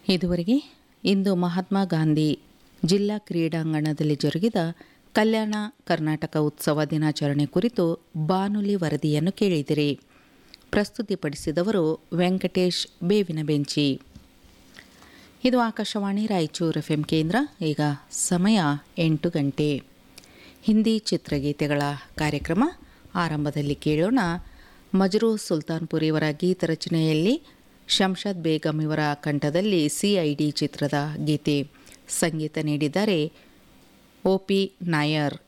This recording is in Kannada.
ಇದುವರೆಗೆ ಇಂದು ಮಹಾತ್ಮ ಗಾಂಧಿ ಜಿಲ್ಲಾ ಕ್ರೀಡಾಂಗಣದಲ್ಲಿ ಜರುಗಿದ ಕಲ್ಯಾಣ ಕರ್ನಾಟಕ ಉತ್ಸವ ದಿನಾಚರಣೆ ಕುರಿತು ಬಾನುಲಿ ವರದಿಯನ್ನು ಕೇಳಿದಿರಿ ಪ್ರಸ್ತುತಿಪಡಿಸಿದವರು ವೆಂಕಟೇಶ್ ಬೇವಿನ ಬೆಂಚಿ ಇದು ಆಕಾಶವಾಣಿ ರಾಯಚೂರು ಎಫ್ ಕೇಂದ್ರ ಈಗ ಸಮಯ ಎಂಟು ಗಂಟೆ ಹಿಂದಿ ಚಿತ್ರಗೀತೆಗಳ ಕಾರ್ಯಕ್ರಮ ಆರಂಭದಲ್ಲಿ ಕೇಳೋಣ ಮಜ್ರೂ ಸುಲ್ತಾನ್ಪುರಿ ಇವರ ಗೀತರಚನೆಯಲ್ಲಿ ಶಂಷಾದ್ ಬೇಗಂ ಇವರ ಕಂಠದಲ್ಲಿ ಸಿಐಡಿ ಚಿತ್ರದ ಗೀತೆ ಸಂಗೀತ ನೀಡಿದ್ದಾರೆ ಒ ಪಿ ನಾಯರ್